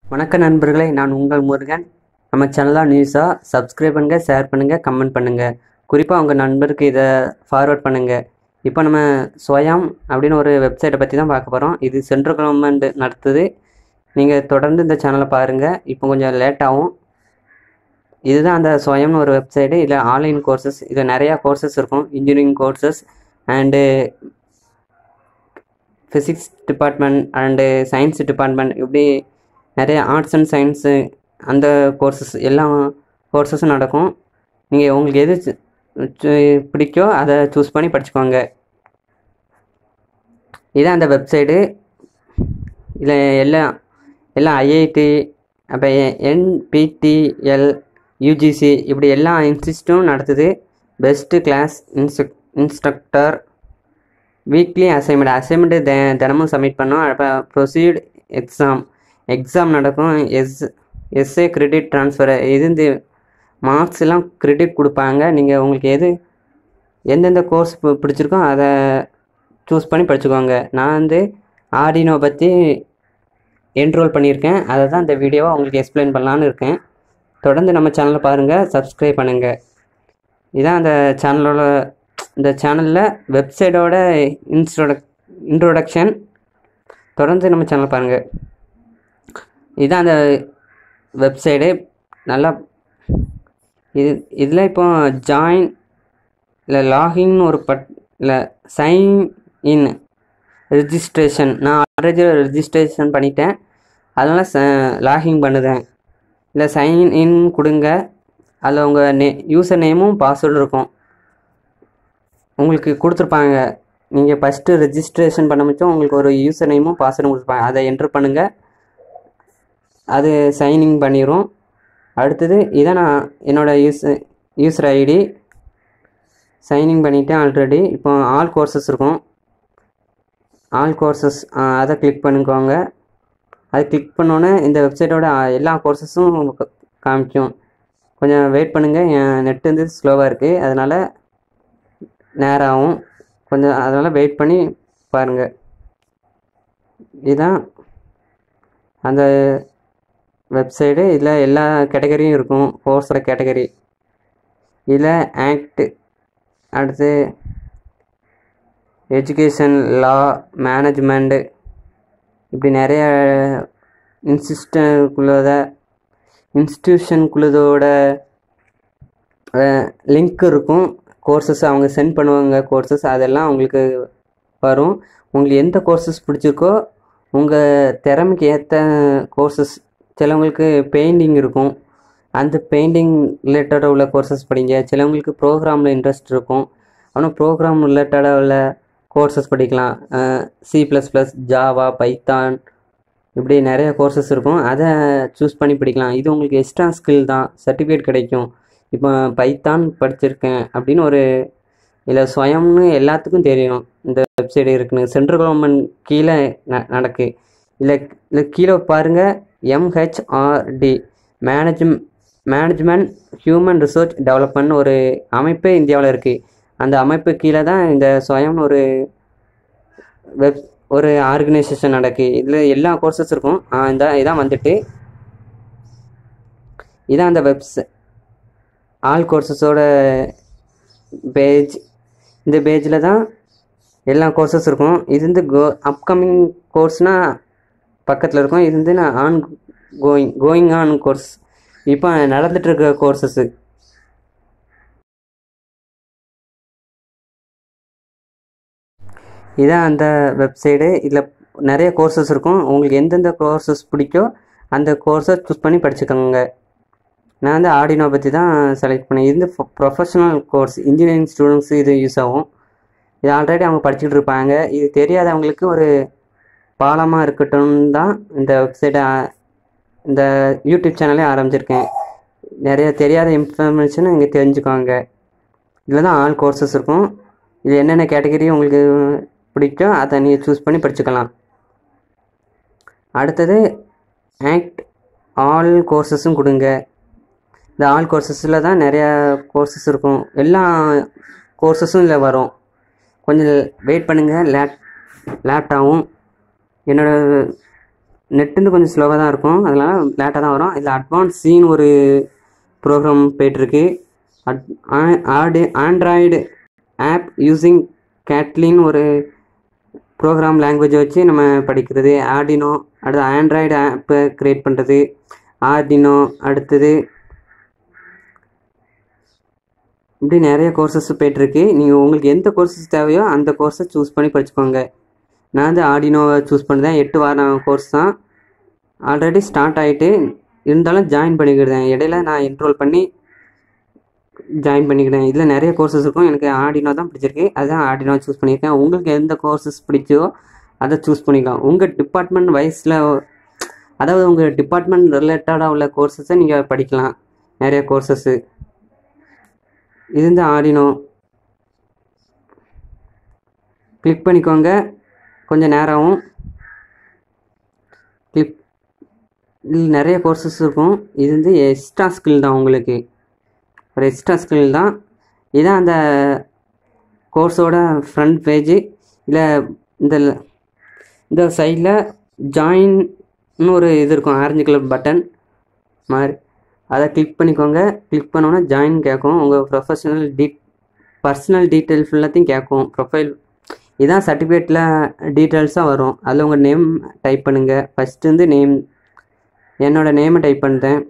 வணக்கம் நண்பர்களே நான் உங்கள் முருகன் நம்ம சேனலாக நியூஸாக சப்ஸ்கிரைப் பண்ணுங்கள் ஷேர் பண்ணுங்கள் கமெண்ட் பண்ணுங்கள் குறிப்பாக உங்கள் நண்பருக்கு இதை ஃபார்வர்ட் பண்ணுங்கள் இப்போ நம்ம ஸ்வயம் அப்படின்னு ஒரு வெப்சைட்டை பற்றி தான் பார்க்க போகிறோம் இது சென்ட்ரல் கவர்மெண்ட் நடத்துது நீங்கள் தொடர்ந்து இந்த சேனலை பாருங்கள் இப்போ கொஞ்சம் லேட் ஆகும் இதுதான் அந்த ஸ்வயம்னு ஒரு வெப்சைட்டு இதில் ஆன்லைன் கோர்சஸ் இதில் நிறையா கோர்சஸ் இருக்கும் engineering courses and physics department and science department இப்படி நிறைய ஆர்ட்ஸ் அண்ட் சயின்ஸு அந்த கோர்சஸ் எல்லா கோர்சஸும் நடக்கும் நீங்கள் உங்களுக்கு எது சு- சு- பிடிக்கோ அதை சூஸ் பண்ணி படிச்சுக்கோங்க இதான் அந்த வெப்சைடு இதில் எல்லாம் எல்லாம் ஐஐடி அப்போ என்பிடிஎல் யூஜிசி இப்படி எல்லா இன்ஸ்டியூட்டும் நடத்துது best class instruct instructor weekly assignment assignment தெ தினமும் சப்மிட் பண்ணோம் அப்போ ப்ரொசீட் எக்ஸாம் எக்ஸாம் நடக்கும் எஸ் எஸ்ஏ கிரெடிட் ட்ரான்ஸ்ஃபர் இது இந்த மார்க்ஸ் எல்லாம் கிரெடிட் கொடுப்பாங்க நீங்கள் உங்களுக்கு எது எந்தெந்த கோர்ஸ் பிடிச்சிருக்கோ அதை சூஸ் பண்ணி படிச்சுக்கோங்க நான் வந்து ஆர்டினோ பற்றி என்ரோல் பண்ணியிருக்கேன் அதை தான் இந்த வீடியோவை உங்களுக்கு எக்ஸ்பிளைன் பண்ணலான்னு இருக்கேன் தொடர்ந்து நம்ம சேனலை பாருங்கள் சப்ஸ்கிரைப் பண்ணுங்கள் இதான் அந்த சேனலோட இந்த சேனலில் வெப்சைட்டோட இன்ஸ்ட்ரோடக் இன்ட்ரோடக்ஷன் தொடர்ந்து நம்ம சேனலை பாருங்கள் இதுதான் அந்த வெப்சைடு நல்லா இது இதில் இப்போ ஜாயின் இல்லை லாகின் ஒரு பட் இல்லை சைன் இன் ரெஜிஸ்ட்ரேஷன் நான் ஆல்ரெடி ரெஜிஸ்ட்ரேஷன் பண்ணிட்டேன் அதனால் ச லாகின் பண்ணுதேன் இல்லை சைன் இன் கொடுங்க அதில் உங்கள் நே யூசர் நேமும் பாஸ்வேர்டு இருக்கும் உங்களுக்கு கொடுத்துருப்பாங்க நீங்கள் ஃபஸ்ட்டு ரெஜிஸ்ட்ரேஷன் பண்ண முடிச்சோம் உங்களுக்கு ஒரு யூசர் நேமும் பாஸ்வேர்டும் கொடுத்துருப்பாங்க அதை என்ட்ரு பண்ணுங்கள் அது சைனிங் பண்ணிடும் அடுத்தது இதான் நான் என்னோடய யூஸ் யூசர் ஐடி சைனிங் பண்ணிட்டேன் ஆல்ரெடி இப்போ ஆல் கோர்சஸ் இருக்கும் ஆல் கோர்சஸ் அதை கிளிக் பண்ணிக்கோங்க அதை கிளிக் பண்ணோன்னே இந்த வெப்சைட்டோட எல்லா கோர்சஸும் காமிக்கும் கொஞ்சம் வெயிட் பண்ணுங்கள் என் நெட் வந்து ஸ்லோவாக இருக்குது அதனால் நேரம் ஆகும் கொஞ்சம் அதனால் வெயிட் பண்ணி பாருங்கள் இதுதான் அந்த வெப்சைடு இதில் எல்லா கேட்டகரியும் இருக்கும் கோர்ஸோட கேட்டகரி இதில் ஆக்ட் அடுத்து எஜுகேஷன் லா மேனேஜ்மெண்ட்டு இப்படி நிறைய இன்ஸ்டியூஷனுக்குள்ளத இன்ஸ்டியூஷனுக்குள்ளதோட லிங்க் இருக்கும் கோர்சஸ் அவங்க சென்ட் பண்ணுவாங்க கோர்சஸ் அதெல்லாம் உங்களுக்கு வரும் உங்களுக்கு எந்த கோர்சஸ் பிடிச்சிருக்கோ உங்கள் திறமைக்கு ஏற்ற கோர்சஸ் சிலவங்களுக்கு பெயிண்டிங் இருக்கும் அந்த பெயிண்டிங் ரிலேட்டடாக உள்ள கோர்சஸ் படிங்க சிலவங்களுக்கு ப்ரோக்ராமில் இன்ட்ரெஸ்ட் இருக்கும் ஆனால் ப்ரோக்ராம் ரிலேட்டடாக உள்ள கோர்சஸ் படிக்கலாம் C plus plus Java Python இப்படி நிறைய கோர்சஸ் இருக்கும் அதை சூஸ் பண்ணி படிக்கலாம் இது உங்களுக்கு எக்ஸ்ட்ரா ஸ்கில் தான் சர்டிஃபிகேட் கிடைக்கும் இப்போ பைத்தான் படிச்சிருக்கேன் அப்படின்னு ஒரு இதில் ஸ்வயம்னு எல்லாத்துக்கும் தெரியும் இந்த வெப்சைட் இருக்குன்னு சென்ட்ரல் கவர்மெண்ட் கீழே ந நடக்கு இல்லை இல்லை கீழே பாருங்கள் MHRD manage management human resource development ஒரு அமைப்பே இந்தியாவில் இருக்குது அந்த அமைப்பு கீழே தான் இந்த ஸ்வயம்னு ஒரு வெப் ஒரு ஆர்கனைசேஷன் நடக்கு இதில் எல்லா கோர்சஸ் இருக்கும் ஆ, இந்த இதான் வந்துட்டு இதான் அந்த வெப்ஸ் ஆல் கோர்சஸோட பேஜ் இந்த பேஜில் தான் எல்லா கோர்சஸ் இருக்கும் இது வந்து கோ அப்கமிங் கோர்ஸ்னால் பக்கத்தில் இருக்கும் இது வந்து நான் ongoing going on course இப்போ நடந்துட்டு இருக்க கோர்சஸ்ஸு இதான் அந்த வெப்சைடு இதில் நிறைய கோர்சஸ் இருக்கும் உங்களுக்கு எந்தெந்த கோர்சஸ் பிடிக்கோ அந்த கோர்ஸை சூஸ் பண்ணி படிச்சுக்கோங்க நான் வந்து ஆடினோ பற்றி தான் செலக்ட் பண்ணேன் இது வந்து ப்ரொஃபஷனல் கோர்ஸ் இன்ஜினியரிங் ஸ்டூடெண்ட்ஸு இது யூஸ் ஆகும் இது ஆல்ரெடி அவங்க படிச்சுட்டு இருப்பாங்க இது தெரியாதவங்களுக்கு ஒரு பாலமாக இருக்கட்டும் தான் இந்த வெப்சைட்டை இந்த யூடியூப் சேனலே ஆரம்பிச்சிருக்கேன் நிறைய தெரியாத இன்ஃபர்மேஷன் இங்கே தெரிஞ்சுக்கோங்க இதில் தான் ஆல் கோர்சஸ் இருக்கும் இது என்னென்ன கேட்டகரி உங்களுக்கு பிடிக்கும் அதை நீங்கள் சூஸ் பண்ணி படிச்சுக்கலாம் அடுத்தது ஆக்ட் ஆல் கோர்சஸும் கொடுங்க இந்த ஆல் கோர்சஸில் தான் நிறையா கோர்சஸ் இருக்கும் எல்லா கோர்சஸும் இதில் வரும் கொஞ்சம் வெயிட் பண்ணுங்கள் லேட் லேட் ஆகும் என்னோட நெட்டு கொஞ்சம் ஸ்லோவாக தான் இருக்கும் அதனால் லேட்டாக தான் வரும் இதில் அட்வான்ஸ் சீன் ஒரு ப்ரோக்ராம் போயிட்டுருக்கு அட் ஆடு ஆண்ட்ராய்டு ஆப் யூஸிங் கேட்லின் ஒரு ப்ரோக்ராம் லாங்குவேஜை வச்சு நம்ம படிக்கிறது ஆர்டினோ அடுத்து ஆண்ட்ராய்டு ஆப்பை க்ரியேட் பண்ணுறது ஆர்டினோ அடுத்தது இப்படி நிறைய கோர்சஸ் போயிட்டுருக்கு நீங்கள் உங்களுக்கு எந்த கோர்சஸ் தேவையோ அந்த கோர்ஸை சூஸ் பண்ணி படிச்சுக்கோங்க நான் வந்து ஆர்டினோவை சூஸ் பண்ணேன் எட்டு வாரம் கோர்ஸ் தான் ஆல்ரெடி ஸ்டார்ட் ஆகிட்டு இருந்தாலும் ஜாயின் பண்ணிக்கிட்டேன் இடையில நான் என்ரோல் பண்ணி ஜாயின் பண்ணிக்கிட்டேன் இதில் நிறைய கோர்சஸ் இருக்கும் எனக்கு ஆர்டினோ தான் பிடிச்சிருக்கு அதுதான் ஆர்டினோ சூஸ் பண்ணியிருக்கேன் உங்களுக்கு எந்த கோர்சஸ் பிடிச்சோ அதை சூஸ் பண்ணிக்கலாம் உங்கள் டிபார்ட்மெண்ட் வைஸில் அதாவது உங்கள் டிபார்ட்மெண்ட் ரிலேட்டடாக உள்ள கோர்சஸை நீங்கள் படிக்கலாம் நிறைய கோர்சஸ்ஸு இது வந்து ஆடினோ கிளிக் பண்ணிக்கோங்க கொஞ்சம் நேரம் கிளிக் இதில் நிறைய கோர்சஸ் இருக்கும் இது வந்து எக்ஸ்ட்ரா ஸ்கில் தான் உங்களுக்கு ஒரு எக்ஸ்ட்ரா ஸ்கில் தான் இதான் அந்த கோர்ஸோட ஃப்ரண்ட் பேஜு இல்லை இந்த இந்த சைடில் ஜாயின்னு ஒரு இது இருக்கும் ஆரஞ்சு கலர் பட்டன் மாதிரி அதை கிளிக் பண்ணிக்கோங்க கிளிக் பண்ணோன்னா ஜாயின் கேட்கும் உங்கள் ப்ரொஃபஷனல் டீ பர்சனல் டீட்டெயில் ஃபுல்லாத்தையும் கேட்கும் ப்ரொஃபைல் இதான் சர்டிஃபிகேட்டில் டீட்டெயில்ஸாக வரும் அதில் உங்கள் நேம் டைப் பண்ணுங்கள் ஃபஸ்ட்டு வந்து நேம் என்னோடய நேமை டைப் பண்ணிட்டேன்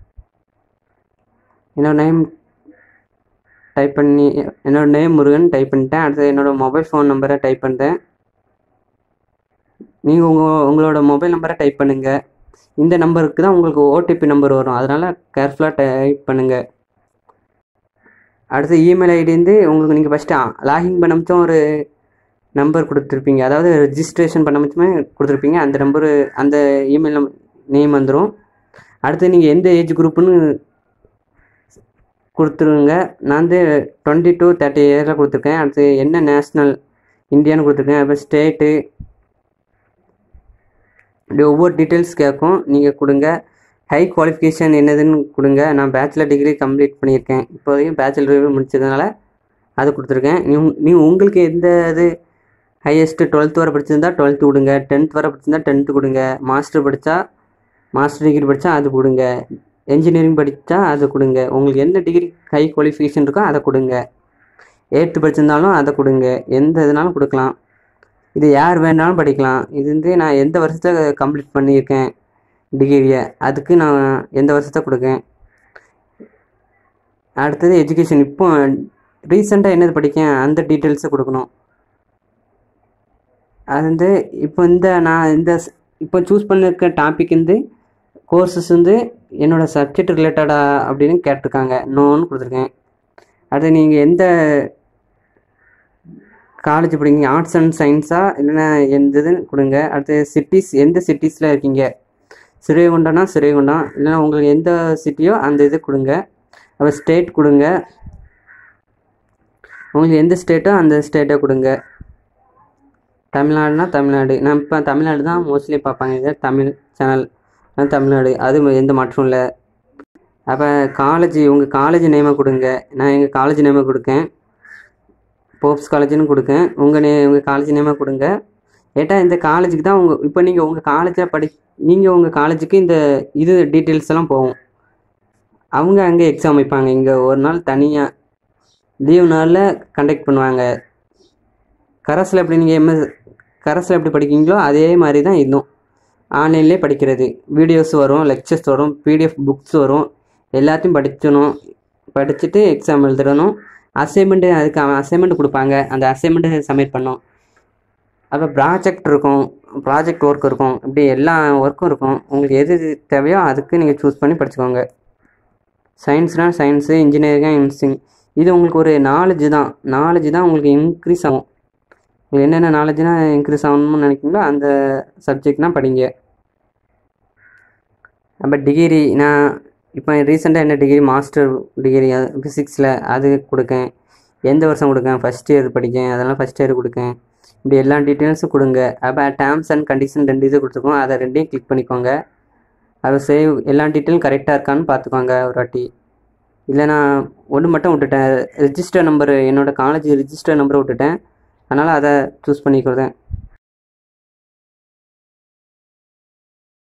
என்னோடய நேம் டைப் பண்ணி என்னோடய நேம் முருகன் டைப் பண்ணிட்டேன் அடுத்து என்னோடய மொபைல் ஃபோன் நம்பரை டைப் பண்ணிட்டேன் நீங்கள் உங்கள் உங்களோட மொபைல் நம்பரை டைப் பண்ணுங்கள் இந்த நம்பருக்கு தான் உங்களுக்கு ஓடிபி நம்பர் வரும் அதனால் கேர்ஃபுல்லாக டைப் பண்ணுங்கள் அடுத்து இமெயில் ஐடி வந்து உங்களுக்கு நீங்கள் ஃபஸ்ட்டு லாகின் பண்ண மிச்சம் ஒரு நம்பர் கொடுத்துருப்பீங்க அதாவது ரெஜிஸ்ட்ரேஷன் பண்ண மிச்சமே கொடுத்துருப்பீங்க அந்த நம்பரு அந்த இமெயில் நேம் வந்துடும் அடுத்து நீங்கள் எந்த ஏஜ் குரூப்புன்னு கொடுத்துருங்க நான் வந்து டுவெண்ட்டி டூ தேர்ட்டி இயரில் கொடுத்துருக்கேன் அடுத்து என்ன நேஷ்னல் இந்தியான்னு கொடுத்துருக்கேன் அப்புறம் ஸ்டேட்டு இப்படி ஒவ்வொரு டீட்டெயில்ஸ் கேட்கும் நீங்கள் கொடுங்க ஹை குவாலிஃபிகேஷன் என்னதுன்னு கொடுங்க நான் பேச்சுலர் டிகிரி கம்ப்ளீட் பண்ணியிருக்கேன் இப்போதையும் பேச்சுலர் டிகிரி முடிச்சதுனால அது கொடுத்துருக்கேன் நீ நீ உங்களுக்கு எந்த இது ஹையஸ்ட்டு டுவெல்த் வரை படிச்சிருந்தா டுவெல்த்து கொடுங்க டென்த் வரை படிச்சிருந்தா டென்த்து கொடுங்க மாஸ்டர் படித்தா மாஸ்டர் டிகிரி படித்தா அது கொடுங்க என்ஜினியரிங் படித்தா அது கொடுங்க உங்களுக்கு எந்த டிகிரி ஹை குவாலிஃபிகேஷன் இருக்கோ அதை கொடுங்க எயித்து படிச்சிருந்தாலும் அதை கொடுங்க எந்த இதுனாலும் கொடுக்கலாம் இது யார் வேணாலும் படிக்கலாம் இது வந்து நான் எந்த வருஷத்தை கம்ப்ளீட் பண்ணியிருக்கேன் டிகிரியை அதுக்கு நான் எந்த வருஷத்தை கொடுக்கேன் அடுத்தது எஜுகேஷன் இப்போ ரீசெண்டாக என்னது படிக்கேன் அந்த டீட்டெயில்ஸை கொடுக்கணும் அது வந்து இப்போ இந்த நான் இந்த இப்போ சூஸ் பண்ணிருக்க டாபிக் வந்து கோர்சஸ் வந்து என்னோடய சப்ஜெக்ட் ரிலேட்டடாக அப்படின்னு கேட்டிருக்காங்க நோன்னு கொடுத்துருக்கேன் அடுத்து நீங்கள் எந்த காலேஜ் படிக்கீங்க ஆர்ட்ஸ் அண்ட் சயின்ஸா இல்லைன்னா எந்த இதுன்னு கொடுங்க அடுத்து சிட்டிஸ் எந்த சிட்டிஸில் இருக்கீங்க சிறுவைகுண்டம்னா சிறுவைகுண்டம் இல்லைன்னா உங்களுக்கு எந்த சிட்டியோ அந்த இது கொடுங்க அப்புறம் ஸ்டேட் கொடுங்க உங்களுக்கு எந்த ஸ்டேட்டோ அந்த ஸ்டேட்டை கொடுங்க தமிழ்நாடுனா தமிழ்நாடு நான் இப்போ தமிழ்நாடு தான் மோஸ்ட்லி பார்ப்பாங்க இது தமிழ் சேனல் தமிழ்நாடு அது எந்த மாற்றம் இல்லை அப்போ காலேஜ் உங்கள் காலேஜ் நேமை கொடுங்க நான் எங்கள் காலேஜ் நேமை கொடுக்கேன் போப்ஸ் காலேஜ்னு கொடுக்கேன் உங்கள் நே உங்கள் காலேஜ் நேமை கொடுங்க ஏட்டா இந்த காலேஜுக்கு தான் உங்கள் இப்போ நீங்கள் உங்கள் காலேஜில் படி நீங்கள் உங்கள் காலேஜுக்கு இந்த இது டீட்டெயில்ஸ் எல்லாம் போகும் அவங்க அங்கே எக்ஸாம் வைப்பாங்க இங்கே ஒரு நாள் தனியாக லீவ் நாளில் கண்டக்ட் பண்ணுவாங்க கரஸில் எப்படி நீங்கள் எம்எஸ் கரஸில் எப்படி படிக்கிறீங்களோ அதே மாதிரி தான் இதுவும் ஆன்லைன்லேயே படிக்கிறது வீடியோஸ் வரும் லெக்சர்ஸ் வரும் பிடிஎஃப் புக்ஸ் வரும் எல்லாத்தையும் படிக்கணும் படிச்சுட்டு எக்ஸாம் எழுதணும் அசைன்மெண்ட்டு அதுக்கு அசைன்மெண்ட் கொடுப்பாங்க அந்த அசைன்மெண்ட்டு சப்மிட் பண்ணோம் அப்போ ப்ராஜெக்ட் இருக்கும் ப்ராஜெக்ட் ஒர்க் இருக்கும் இப்படி எல்லா ஒர்க்கும் இருக்கும் உங்களுக்கு எது எது தேவையோ அதுக்கு நீங்கள் சூஸ் பண்ணி படிச்சுக்கோங்க சயின்ஸ்னால் சயின்ஸு இன்ஜினியரிங்காக இன்ஜினியரிங் இது உங்களுக்கு ஒரு நாலேஜ் தான் நாலேஜ் தான் உங்களுக்கு இன்க்ரீஸ் ஆகும் உங்களுக்கு என்னென்ன நாலேஜ்னால் இன்க்ரீஸ் ஆகணும்னு நினைக்கிறீங்களோ அந்த சப்ஜெக்ட்னால் படிங்க அப்போ டிகிரி நான் இப்போ ரீசெண்டாக என்ன டிகிரி மாஸ்டர் டிகிரி ஃபிசிக்ஸில் அது கொடுக்கேன் எந்த வருஷம் கொடுக்கேன் ஃபஸ்ட் இயர் படிக்கேன் அதெல்லாம் ஃபஸ்ட் இயர் கொடுக்கேன் இப்படி எல்லா டீட்டெயில்ஸும் கொடுங்க அப்போ டேர்ம்ஸ் அண்ட் கண்டிஷன் ரெண்டு இது கொடுத்துருக்கோம் அதை ரெண்டையும் கிளிக் பண்ணிக்கோங்க அதை சேவ் எல்லா டீட்டெயிலும் கரெக்டாக இருக்கான்னு பார்த்துக்கோங்க ஒரு வாட்டி இல்லை நான் ஒன்று மட்டும் விட்டுட்டேன் ரிஜிஸ்டர் நம்பர் என்னோடய காலேஜ் ரிஜிஸ்டர் நம்பரை விட்டுட்டேன் அதனால் அதை சூஸ் பண்ணிக்கிறேன்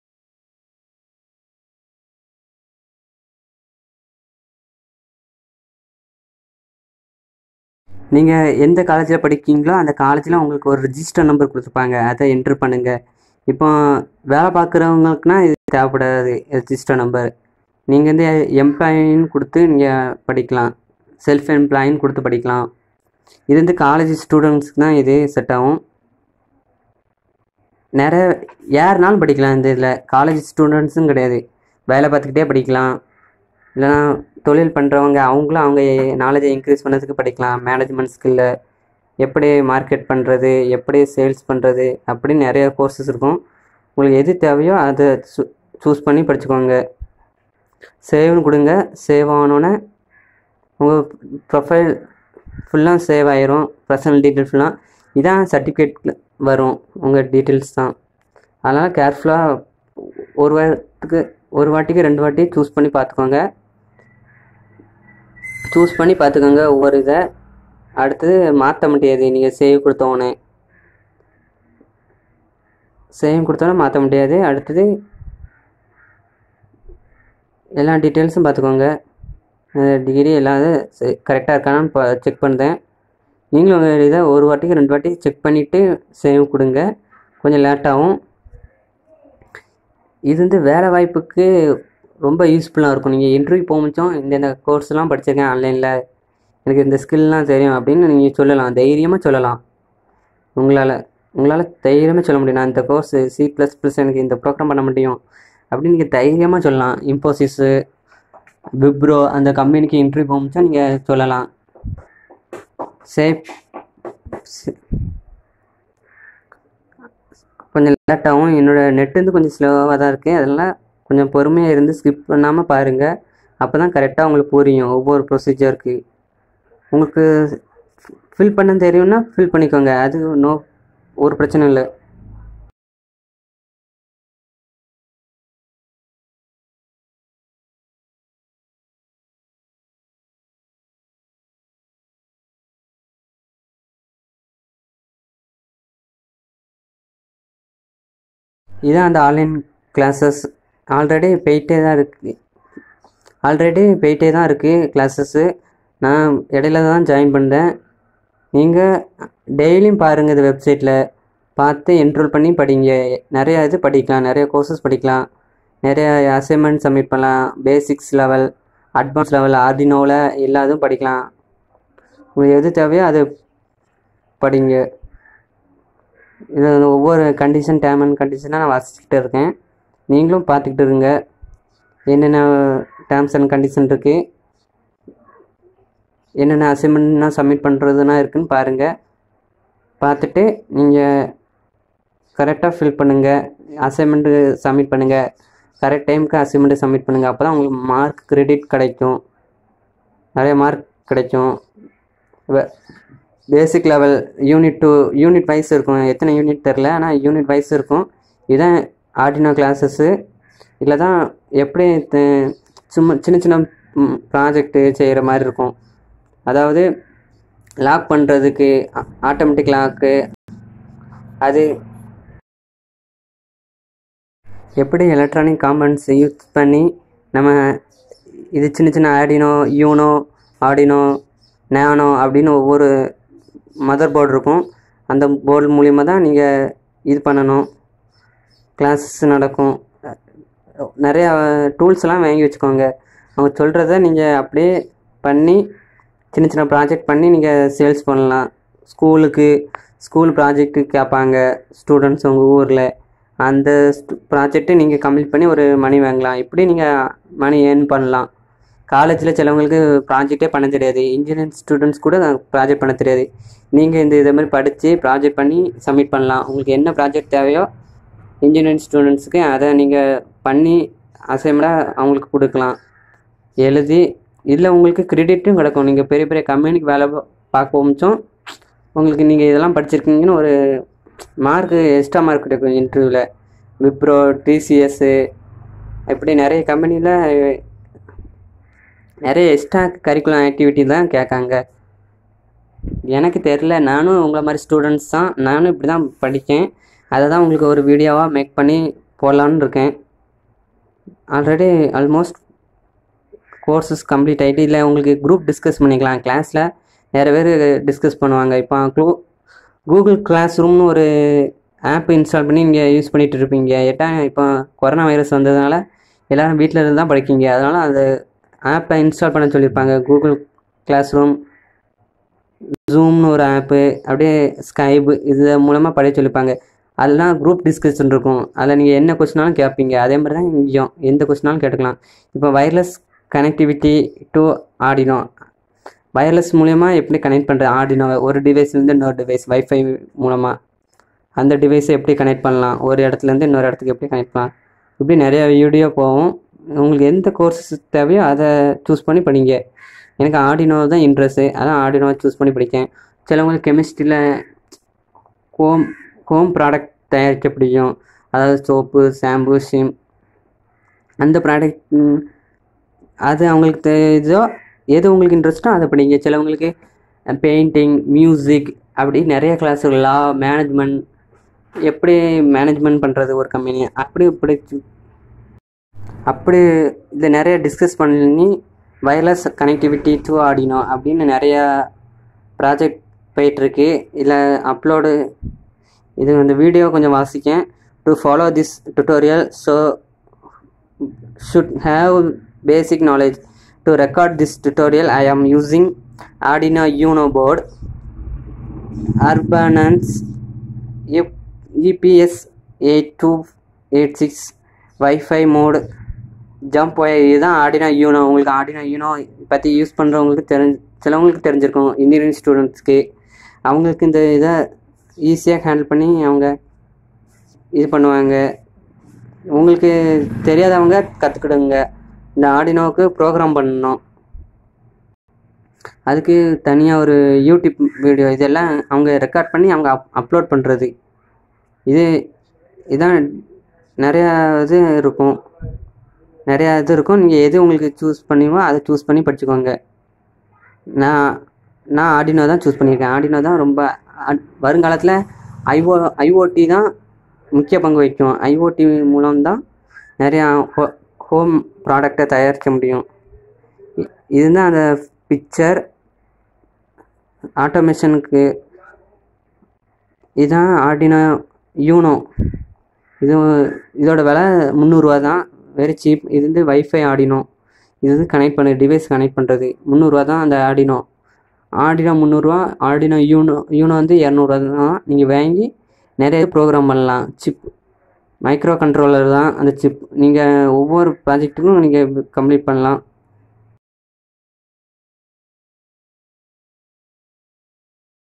நீங்கள் எந்த காலேஜில் படிக்கீங்களோ அந்த காலேஜில் உங்களுக்கு ஒரு ரிஜிஸ்டர் நம்பர் கொடுத்துருப்பாங்க அதை என்ட்ரு பண்ணுங்கள் இப்போ வேலை பார்க்குறவங்களுக்குனா இது தேவைப்படாது ரிஜிஸ்டர் நம்பர் நீங்கள் வந்து எம்ப்ளாயின்னு கொடுத்து நீங்கள் படிக்கலாம் செல்ஃப் எம்ப்ளாயின்னு கொடுத்து படிக்கலாம் இது வந்து காலேஜ் ஸ்டூடெண்ட்ஸ்க்கு தான் இது செட் ஆகும் நிறைய யாருனாலும் படிக்கலாம் இந்த இதில் காலேஜ் ஸ்டூடெண்ட்ஸும் கிடையாது வேலை பார்த்துக்கிட்டே படிக்கலாம் இல்லைனா தொழில் பண்ணுறவங்க அவங்களும் அவங்க நாலேஜை இன்க்ரீஸ் பண்ணதுக்கு படிக்கலாம் மேனேஜ்மெண்ட் ஸ்கில்ல எப்படி மார்க்கெட் பண்ணுறது எப்படி சேல்ஸ் பண்ணுறது அப்படின்னு நிறைய கோர்சஸ் இருக்கும் உங்களுக்கு எது தேவையோ அதை சூஸ் பண்ணி படிச்சுக்கோங்க சேவ்னு கொடுங்க சேவ் ஆனோன்னே உங்கள் ப்ரொஃபைல் ஃபுல்லாக சேவ் ஆயிரும் பர்சனல் டீட்டெயில் ஃபுல்லாக இதான் சர்டிஃபிகேட் வரும் உங்கள் டீட்டெயில்ஸ் தான் அதனால் கேர்ஃபுல்லாக ஒரு வாரத்துக்கு ஒரு வாட்டிக்கு ரெண்டு வாட்டி சூஸ் பண்ணி பார்த்துக்கோங்க சூஸ் பண்ணி பார்த்துக்கோங்க ஒவ்வொரு இதை அடுத்தது மாற்ற முடியாது நீங்கள் சேவ் கொடுத்தோன்னே சேவ் கொடுத்தோன்னே மாற்ற முடியாது அடுத்தது எல்லா டீட்டெயில்ஸும் பார்த்துக்கோங்க டிகிரி எல்லாம் கரெக்டாக இருக்கானான்னு இப்போ செக் பண்ணுறேன் நீங்களும் உங்கள் இதை ஒரு வாட்டிக்கு ரெண்டு வாட்டி செக் பண்ணிவிட்டு சேவ் கொடுங்க கொஞ்சம் லேட்டாகும் இது வந்து வேலை வாய்ப்புக்கு ரொம்ப யூஸ்ஃபுல்லாக இருக்கும் நீங்கள் இன்டர்வியூ போகும்போதும் இந்த இந்த கோர்ஸ்லாம் படிச்சிருக்கேன் ஆன்லைனில் எனக்கு இந்த ஸ்கில்லாம் தெரியும் அப்படின்னு நீங்கள் சொல்லலாம் தைரியமாக சொல்லலாம் உங்களால் உங்களால் தைரியமாக சொல்ல முடியும் நான் இந்த கோர்ஸ் சி ப்ளஸ் ப்ளஸ் எனக்கு இந்த ப்ரோக்ராம் பண்ண முடியும் அப்படின்னு நீங்கள் தைரியமாக சொல்லலாம் இன்ஃபோசிஸு விப்ரோ அந்த கம்பெனிக்கு இன்டர்வியூ போகும்போது நீங்கள் சொல்லலாம் சேஃப் கொஞ்சம் லேட்டாகவும் என்னோடய நெட் வந்து கொஞ்சம் ஸ்லோவாக தான் இருக்குது அதனால் கொஞ்சம் பொறுமையாக இருந்து ஸ்கிப் பண்ணாமல் பாருங்கள் அப்போ தான் கரெக்டாக உங்களுக்கு புரியும் ஒவ்வொரு ப்ரொசீஜருக்கு உங்களுக்கு ஃபில் பண்ண தெரியும்னா ஃபில் பண்ணிக்கோங்க அது நோ ஒரு பிரச்சனை இல்லை இதான் அந்த ஆன்லைன் கிளாஸஸ் ஆல்ரெடி போயிட்டே தான் இருக்குது ஆல்ரெடி போயிட்டே தான் இருக்குது கிளாஸஸ்ஸு நான் இடையில தான் ஜாயின் பண்ணேன் நீங்கள் டெய்லியும் பாருங்கள் இந்த வெப்சைட்டில் பார்த்து என்ரோல் பண்ணி படிங்க நிறைய இது படிக்கலாம் நிறைய கோர்சஸ் படிக்கலாம் நிறைய அசைன்மெண்ட் சப்மிட் பண்ணலாம் பேசிக்ஸ் லெவல் அட்வான்ஸ் லெவல் ஆர்டினோவில் எல்லா இதுவும் படிக்கலாம் உங்களுக்கு எது தேவையோ அது படிங்க இது ஒவ்வொரு கண்டிஷன் டேம் அண்ட் கண்டிஷனாக நான் வாசிச்சுக்கிட்டு இருக்கேன் நீங்களும் பார்த்துக்கிட்டு இருங்க என்னென்ன டேர்ம்ஸ் அண்ட் கண்டிஷன் இருக்குது என்னென்ன அசைன்மெண்ட்னா சப்மிட் பண்ணுறதுனா இருக்குன்னு பாருங்கள் பார்த்துட்டு நீங்கள் கரெக்டாக ஃபில் பண்ணுங்கள் அசைன்மெண்ட்டு சப்மிட் பண்ணுங்கள் கரெக்ட் டைமுக்கு அசைன்மெண்ட்டு சப்மிட் பண்ணுங்கள் அப்போ தான் உங்களுக்கு மார்க் கிரெடிட் கிடைக்கும் நிறைய மார்க் கிடைக்கும் basic level unit two unit wise இருக்கும் எத்தனை யூனிட் தெரில ஆனால் யூனிட் வைஸ் இருக்கும் இதான் ஆர்டினோ கிளாஸஸ்ஸு இதில் தான் எப்படி த- சும்மா சின்ன சின்ன ப்ராஜெக்ட்டு செய்கிற மாதிரி இருக்கும் அதாவது லாக் பண்ணுறதுக்கு ஆட்டோமேட்டிக் லாக்கு அது எப்படி எலக்ட்ரானிக் காம்பனன்ட்ஸ் யூஸ் பண்ணி நம்ம இது சின்ன சின்ன ஆடினோ யூனோ ஆடினோ நேனோ அப்படின்னு ஒவ்வொரு மதர் போர்டு இருக்கும் அந்த போர்டு மூலிமா தான் நீங்கள் இது பண்ணணும் கிளாஸஸ் நடக்கும் நிறையா டூல்ஸ்லாம் வாங்கி வச்சுக்கோங்க அவங்க சொல்கிறத நீங்கள் அப்படியே பண்ணி சின்ன சின்ன ப்ராஜெக்ட் பண்ணி நீங்கள் சேல்ஸ் பண்ணலாம் ஸ்கூலுக்கு ஸ்கூல் ப்ராஜெக்ட்டு கேட்பாங்க ஸ்டூடெண்ட்ஸ் உங்கள் ஊரில் அந்த ப்ராஜெக்ட்டை நீங்கள் கம்ப்ளீட் பண்ணி ஒரு மணி வாங்கலாம் இப்படி நீங்கள் மணி ஏர்ன் பண்ணலாம் காலேஜில் சிலவங்களுக்கு ப்ராஜெக்டே பண்ண தெரியாது இன்ஜினியரிங் ஸ்டூடெண்ட்ஸ் கூட ப்ராஜெக்ட் பண்ண தெரியாது நீங்கள் இந்த இதே மாதிரி படித்து ப்ராஜெக்ட் பண்ணி சப்மிட் பண்ணலாம் உங்களுக்கு என்ன ப்ராஜெக்ட் தேவையோ இன்ஜினியரிங் ஸ்டூடெண்ட்ஸுக்கு அதை நீங்கள் பண்ணி அசைன்மெண்ட்டாக அவங்களுக்கு கொடுக்கலாம் எழுதி இதில் உங்களுக்கு கிரெடிட்டும் கிடைக்கும் நீங்கள் பெரிய பெரிய கம்பெனிக்கு வேலை பா- பார்க்க போமிச்சோம் உங்களுக்கு நீங்கள் இதெல்லாம் படிச்சிருக்கீங்கன்னு ஒரு மார்க்கு எக்ஸ்ட்ரா மார்க் கிடைக்கும் இன்டர்வியூவில் விப்ரோ டிசிஎஸ்ஸு இப்படி நிறைய கம்பெனியில் நிறைய எக்ஸ்ட்ரா கரிக்குலம் ஆக்டிவிட்டி தான் கேட்காங்க எனக்கு தெரில நானும் உங்களை மாதிரி ஸ்டூடெண்ட்ஸ் தான் நானும் இப்படி தான் படித்தேன் அதை தான் உங்களுக்கு ஒரு வீடியோவாக மேக் பண்ணி போடலான்னு இருக்கேன் ஆல்ரெடி ஆல்மோஸ்ட் கோர்சஸ் கம்ப்ளீட் ஆகிட்டு இல்லை உங்களுக்கு குரூப் டிஸ்கஸ் பண்ணிக்கலாம் கிளாஸில் நிறைய பேர் டிஸ்கஸ் பண்ணுவாங்க இப்போ க்ளூ கூகுள் கிளாஸ் ரூம்னு ஒரு ஆப் இன்ஸ்டால் பண்ணி நீங்கள் யூஸ் பண்ணிகிட்டு இருப்பீங்க ஏட்டா இப்போ கொரோனா வைரஸ் வந்ததுனால எல்லோரும் வீட்டில் இருந்து தான் படிக்கீங்க அதனால் அந்த ஆப்பை இன்ஸ்டால் பண்ண சொல்லியிருப்பாங்க கூகுள் கிளாஸ் ரூம் ஜூம்னு ஒரு ஆப்பு அப்படியே ஸ்கைப் இது மூலமாக படிக்க சொல்லியிருப்பாங்க அதெல்லாம் குரூப் டிஸ்கஷன் இருக்கும் அதில் நீங்கள் என்ன கொஸ்டினாலும் கேட்பீங்க அதே மாதிரி தான் இங்கேயும் எந்த கொஸ்டினாலும் கேட்டுக்கலாம் இப்போ wireless connectivity to Arduino wireless மூலயமா எப்படி கனெக்ட் பண்ணுறது ஆடினோ ஒரு டிவைஸ்லேருந்து இன்னொரு டிவைஸ் வைஃபை மூலமாக அந்த டிவைஸை எப்படி கனெக்ட் பண்ணலாம் ஒரு இடத்துலேருந்து இன்னொரு இடத்துக்கு எப்படி கனெக்ட் பண்ணலாம் இப்படி நிறைய வீடியோ போகும் உங்களுக்கு எந்த கோர்ஸ் தேவையோ அதை சூஸ் பண்ணி படிங்க எனக்கு ஆடினோ தான் இன்ட்ரெஸ்ட்டு அதான் ஆடினோ சூஸ் பண்ணி படித்தேன் சிலவங்களுக்கு கெமிஸ்ட்ரியில் ஹோம் ஹோம் ப்ராடக்ட் தயாரிக்க பிடிக்கும் அதாவது சோப்பு ஷாம்பு ஷிம் அந்த ப்ராடக்ட் அது அவங்களுக்கு தெரியுதோ எது உங்களுக்கு இன்ட்ரெஸ்ட்டோ அதை படிங்க சிலவங்களுக்கு பெயிண்டிங் மியூசிக் அப்படி நிறைய கிளாஸ் லா மேனேஜ்மெண்ட் எப்படி மேனேஜ்மெண்ட் பண்ணுறது ஒரு கம்பெனி அப்படி இப்படி அப்படி இதை நிறைய டிஸ்கஸ் பண்ணி வயர்லெஸ் கனெக்டிவிட்டி டு ஆடினோ அப்படின்னு நிறையா ப்ராஜெக்ட் போயிட்டுருக்கு இதில் அப்லோடு இது இந்த வீடியோ கொஞ்சம் வாசிக்கேன் to follow this tutorial so should have basic knowledge to record this tutorial I am using Arduino Uno board அர்பனன்ஸ் இப் EPS eight two eight six WiFi mode jump wire இதுதான் Arduino Uno உங்களுக்கு Arduino Uno பற்றி use பண்ணுறவங்களுக்கு தெரிஞ்ச சிலவங்களுக்கு தெரிஞ்சிருக்கும் engineering ஸ்டூடெண்ட்ஸ்க்கு அவங்களுக்கு இந்த இதை ஈஸியாக ஹேண்டில் பண்ணி அவங்க இது பண்ணுவாங்க உங்களுக்கு தெரியாதவங்க கற்றுக்கிடுங்க இந்த ஆடினோவுக்கு ப்ரோக்ராம் பண்ணணும் அதுக்கு தனியாக ஒரு யூடியூப் வீடியோ இதெல்லாம் அவங்க ரெக்கார்ட் பண்ணி அவங்க அப் அப்லோட் பண்ணுறது இது இதான் நிறையா இது இருக்கும் நிறையா இது இருக்கும் நீங்கள் எது உங்களுக்கு சூஸ் பண்ணிவோ அதை சூஸ் பண்ணி படிச்சுக்கோங்க நான் நான் ஆடினோ தான் சூஸ் பண்ணியிருக்கேன் ஆடினோ தான் ரொம்ப வருங்காலத்தில் ஐஓ ஐஓடி தான் முக்கிய பங்கு வகிக்கும் ஐஓடி மூலம் தான் நிறையா ஹோ ஹோம் ப்ராடக்டை தயாரிக்க முடியும் இதுதான் அந்த பிக்சர் ஆட்டோமேஷனுக்கு இதுதான் ஆடினோ யூனோ இது இதோட விலை முந்நூறுரூவா தான் வெரி சீப் இது வந்து வைஃபை ஆடினோ இது வந்து கனெக்ட் பண்ண டிவைஸ் கனெக்ட் பண்ணுறது முந்நூறுரூவா தான் அந்த ஆடினோ ஆடினோ முந்நூறுரூவா ஆடினோ யூனோ யூனோ வந்து இரநூறுவா தான் நீங்கள் வாங்கி நிறைய ப்ரோக்ராம் பண்ணலாம் சிப் மைக்ரோ கண்ட்ரோலர் தான் அந்த சிப் நீங்கள் ஒவ்வொரு ப்ராஜெக்ட்டுக்கும் நீங்கள் கம்ப்ளீட் பண்ணலாம்